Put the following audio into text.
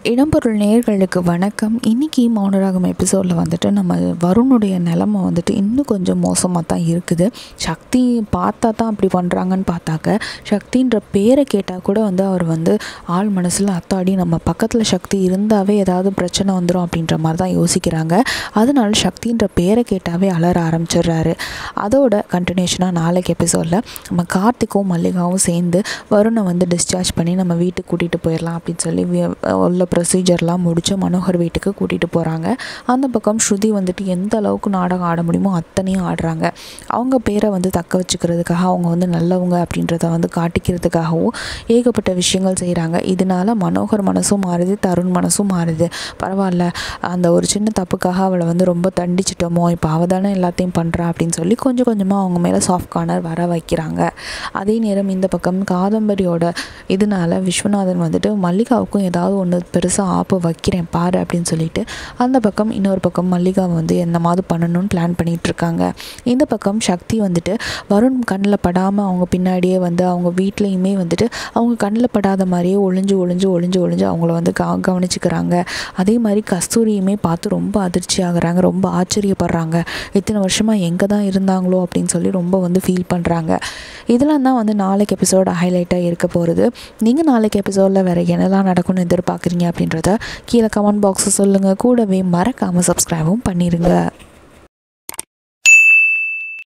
இடம்பொருள் நேயர்களுக்கு வணக்கம் இன்றைக்கி மௌனராகம் எபிசோடில் வந்துட்டு நம்ம வருணுடைய நிலமை வந்துட்டு இன்னும் கொஞ்சம் மோசமாக தான் இருக்குது சக்தி பார்த்தா தான் அப்படி பண்ணுறாங்கன்னு பார்த்தாக்க சக்தின்ற பேரை கேட்டால் கூட வந்து அவர் வந்து ஆள் மனசில் அத்தாடி நம்ம பக்கத்தில் சக்தி இருந்தாவே ஏதாவது பிரச்சனை வந்துடும் அப்படின்ற மாதிரி தான் யோசிக்கிறாங்க அதனால சக்தின்ற பேரை கேட்டாவே அலற ஆரம்பிச்சிடுறாரு அதோட கண்டினியூஷனாக நாளைக்கு எபிசோடில் நம்ம கார்த்திக்கும் மல்லிகாவும் சேர்ந்து வருணை வந்து டிஸ்சார்ஜ் பண்ணி நம்ம வீட்டுக்கு கூட்டிகிட்டு போயிடலாம் அப்படின்னு சொல்லி வி- உள்ள ப்ரொசீஜர்லாம் முடிச்சு மனோகர் வீட்டுக்கு கூட்டிகிட்டு போகிறாங்க அந்த பக்கம் ஸ்ருதி வந்துட்டு எந்த அளவுக்கு நாடகம் ஆட முடியுமோ அத்தனையும் ஆடுறாங்க அவங்க பேரை வந்து தக்க வச்சுக்கிறதுக்காக அவங்க வந்து நல்லவங்க அப்படின்றத வந்து காட்டிக்கிறதுக்காகவும் ஏகப்பட்ட விஷயங்கள் செய்கிறாங்க இதனால மனோகர் மனசும் மாறுது தருண் மனசும் மாறுது பரவாயில்ல அந்த ஒரு சின்ன தப்புக்காக அவளை வந்து ரொம்ப தண்டிச்சிட்டோமோ இப்போ அவள் தானே எல்லாத்தையும் பண்ணுறா அப்படின்னு சொல்லி கொஞ்சம் கொஞ்சமாக அவங்க மேலே சாஃப்ட் கார்னர் வர வைக்கிறாங்க அதே நேரம் இந்த பக்கம் காதம்பரியோட இதனால விஸ்வநாதன் வந்துட்டு மல்லிகாவுக்கும் ஏதாவது ஒன்று பெருசாக ஆப்பு வைக்கிறேன் பாரு அப்படின்னு சொல்லிட்டு அந்த பக்கம் இன்னொரு பக்கம் மல்லிகாவை வந்து என்ன மாதிரி பண்ணணும்னு பிளான் பண்ணிட்டு இருக்காங்க இந்த பக்கம் சக்தி வந்துட்டு வருண் கண்ணில் படாமல் அவங்க பின்னாடியே வந்து அவங்க வீட்லேயுமே வந்துட்டு அவங்க கண்ணில் படாத மாதிரியே ஒளிஞ்சு ஒளிஞ்சு ஒளிஞ்சு ஒளிஞ்சு அவங்கள வந்து க கவனிச்சுக்கிறாங்க அதே மாதிரி கஸ்தூரியுமே பார்த்து ரொம்ப அதிர்ச்சி ஆகுறாங்க ரொம்ப ஆச்சரியப்படுறாங்க இத்தனை வருஷமாக எங்கே தான் இருந்தாங்களோ அப்படின்னு சொல்லி ரொம்ப வந்து ஃபீல் பண்ணுறாங்க இதெல்லாம் தான் வந்து நாளைக்கு எபிசோட ஹைலைட்டாக இருக்க போகிறது நீங்கள் நாளைக்கு எபிசோடில் வேறு என்னெல்லாம் நடக்கும்னு எதிர்பார்க்குறீங்க அப்படின்றத கீழே கமெண்ட் பாக்ஸை சொல்லுங்கள் கூடவே மறக்காமல் சப்ஸ்கிரைபும் பண்ணிடுங்க